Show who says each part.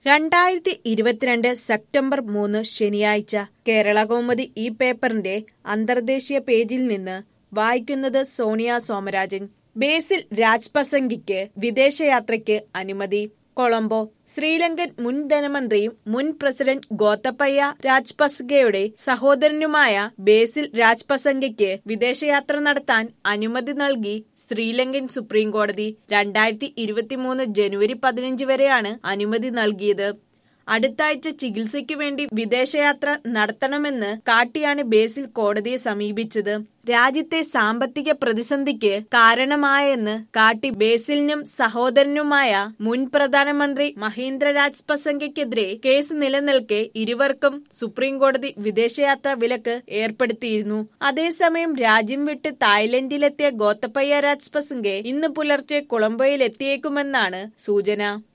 Speaker 1: രണ്ടായിരത്തി ഇരുപത്തിരണ്ട് സെപ്റ്റംബർ മൂന്ന് ശനിയാഴ്ച കേരളകൗമുദി ഈ പേപ്പറിന്റെ അന്തർദേശീയ പേജിൽ നിന്ന് വായിക്കുന്നത് സോണിയ സോമരാജൻ ബേസിൽ രാജ്പസംഗിക്ക് വിദേശയാത്രയ്ക്ക് അനുമതി കൊളംബോ ശ്രീലങ്കൻ മുൻ ധനമന്ത്രിയും മുൻ പ്രസിഡന്റ് ഗോത്തപ്പയ്യ രാജ്പസംഗയുടെ സഹോദരനുമായ ബേസിൽ രാജ്പസംഗയ്ക്ക് വിദേശയാത്ര നടത്താൻ അനുമതി നൽകി ശ്രീലങ്കൻ സുപ്രീം കോടതി രണ്ടായിരത്തി ഇരുപത്തിമൂന്ന് ജനുവരി പതിനഞ്ച് വരെയാണ് അനുമതി നൽകിയത് അടുത്താഴ്ച ചികിത്സയ്ക്കു വേണ്ടി വിദേശയാത്ര നടത്തണമെന്ന് കാട്ടിയാണ് ബേസിൽ കോടതിയെ സമീപിച്ചത് രാജ്യത്തെ സാമ്പത്തിക പ്രതിസന്ധിക്ക് കാരണമായെന്ന് കാട്ടി ബേസിലിനും സഹോദരനുമായ മുൻ പ്രധാനമന്ത്രി മഹീന്ദ്ര രാജ്പസംഗയ്ക്കെതിരെ കേസ് നിലനിൽക്കെ ഇരുവർക്കും സുപ്രീം കോടതി വിദേശയാത്ര വിലക്ക് ഏർപ്പെടുത്തിയിരുന്നു അതേസമയം രാജ്യം വിട്ട് തായ്ലൻഡിലെത്തിയ ഗോത്തപ്പയ്യ രാജ്പസംഗെ ഇന്ന് പുലർച്ചെ കൊളംബോയിൽ എത്തിയേക്കുമെന്നാണ് സൂചന